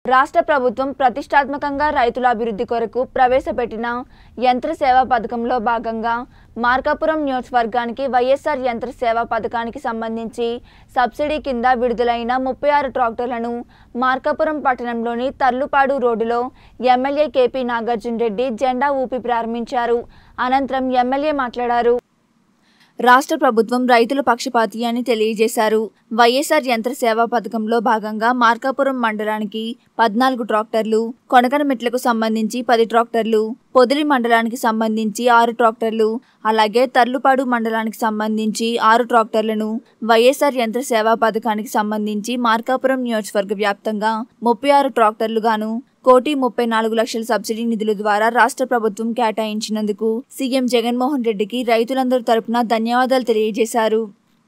రాష్ట్ర ప్రభుత్వం ప్రతిష్టాత్మకంగా రైతుల అభివృద్ధి కొరకు ప్రవేశపెట్టిన యంత్ర సేవా పథకంలో భాగంగా మార్కాపురం నియోజకవర్గానికి వైఎస్ఆర్ యంత్ర సేవా పథకానికి సంబంధించి సబ్సిడీ కింద విడుదలైన ముప్పై ఆరు ట్రాక్టర్లను మార్కాపురం పట్టణంలోని తర్లుపాడు రోడ్డులో ఎమ్మెల్యే కేపీ నాగార్జున రెడ్డి జెండా ఊపి ప్రారంభించారు అనంతరం ఎమ్మెల్యే మాట్లాడారు రాష్ట్ర ప్రభుత్వం రైతుల పక్షపాతి అని తెలియజేశారు వైఎస్ఆర్ యంత్ర సేవా పథకంలో భాగంగా మార్కాపురం మండలానికి పద్నాలుగు ట్రాక్టర్లు కొనకనమిట్లకు సంబంధించి పది ట్రాక్టర్లు పొదిలి మండలానికి సంబంధించి ఆరు ట్రాక్టర్లు అలాగే తర్లుపాడు మండలానికి సంబంధించి ఆరు ట్రాక్టర్లను వైఎస్ఆర్ యంత్ర సేవా పథకానికి సంబంధించి మార్కాపురం నియోజకవర్గ వ్యాప్తంగా ముప్పై ఆరు ట్రాక్టర్లు గాను కోటి ముప్పై నాలుగు లక్షల సబ్సిడీ నిధుల ద్వారా రాష్ట్ర ప్రభుత్వం కేటాయించినందుకు సీఎం జగన్మోహన్ రెడ్డికి రైతులందరి తరపున ధన్యవాదాలు తెలియజేశారు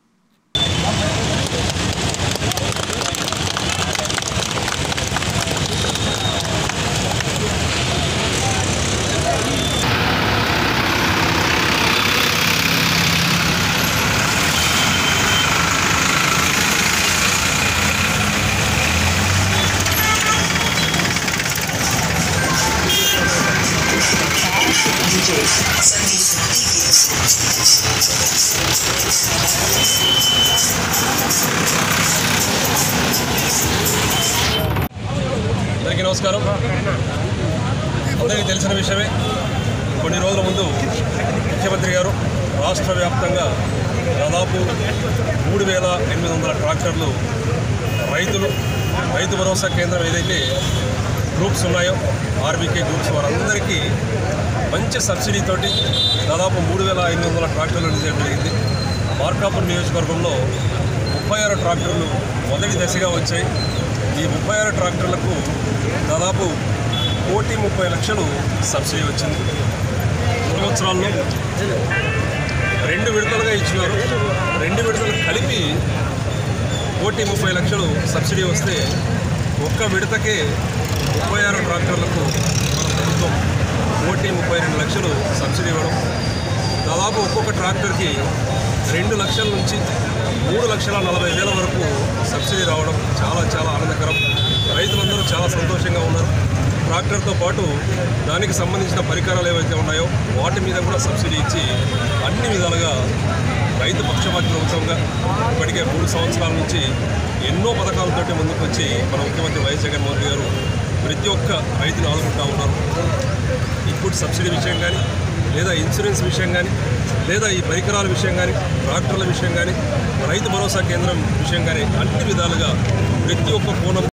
అందరికీ నమస్కారం అందరికీ తెలిసిన విషయమే కొన్ని రోజుల ముందు ముఖ్యమంత్రి గారు రాష్ట్ర వ్యాప్తంగా దాదాపు మూడు వేల ఎనిమిది వందల ట్రాక్టర్లు రైతులు రైతు భరోసా కేంద్రం ఏదైతే గ్రూప్స్ ఉన్నాయో ఆర్బీకే గ్రూప్స్ వారందరికీ మంచి సబ్సిడీతోటి దాదాపు మూడు వేల ఎనిమిది వందల ట్రాక్టర్లు రిలీజ్ జరిగింది మార్కాపూర్ నియోజకవర్గంలో ముప్పై ఆరు ట్రాక్టర్లు మొదటి దశగా వచ్చాయి ఈ ముప్పై ఆరు ట్రాక్టర్లకు దాదాపు కోటి ముప్పై లక్షలు సబ్సిడీ వచ్చింది సంవత్సరాల్లో రెండు విడతలుగా ఇచ్చినారు రెండు విడతలు కలిపి కోటి ముప్పై లక్షలు సబ్సిడీ వస్తే ఒక్క విడతకే ముప్పై ఆరు ట్రాక్టర్లకు మన ప్రభుత్వం కోటి ముప్పై రెండు లక్షలు సబ్సిడీ ఇవ్వడం దాదాపు ఒక్కొక్క ట్రాక్టర్కి రెండు లక్షల నుంచి మూడు లక్షల నలభై వేల వరకు సబ్సిడీ రావడం చాలా చాలా ఆనందకరం రైతులందరూ చాలా సంతోషంగా ఉన్నారు ట్రాక్టర్తో పాటు దానికి సంబంధించిన పరికరాలు ఏవైతే ఉన్నాయో వాటి మీద కూడా సబ్సిడీ ఇచ్చి అన్ని విధాలుగా రైతు పక్షపాత ప్రభుత్వంగా ఇప్పటికే మూడు సంవత్సరాల నుంచి ఎన్నో పథకాలతోటి ముందుకు వచ్చి మన ముఖ్యమంత్రి వైఎస్ జగన్మోహన్ రెడ్డి గారు ప్రతి ఒక్క రైతును ఆదుకుంటా ఉన్నారు ఇన్పుట్ సబ్సిడీ విషయం కానీ లేదా ఇన్సూరెన్స్ విషయం కానీ లేదా ఈ పరికరాల విషయం కానీ ట్రాక్టర్ల విషయం కానీ రైతు భరోసా కేంద్రం విషయం కానీ అన్ని విధాలుగా ప్రతి ఒక్క కోణం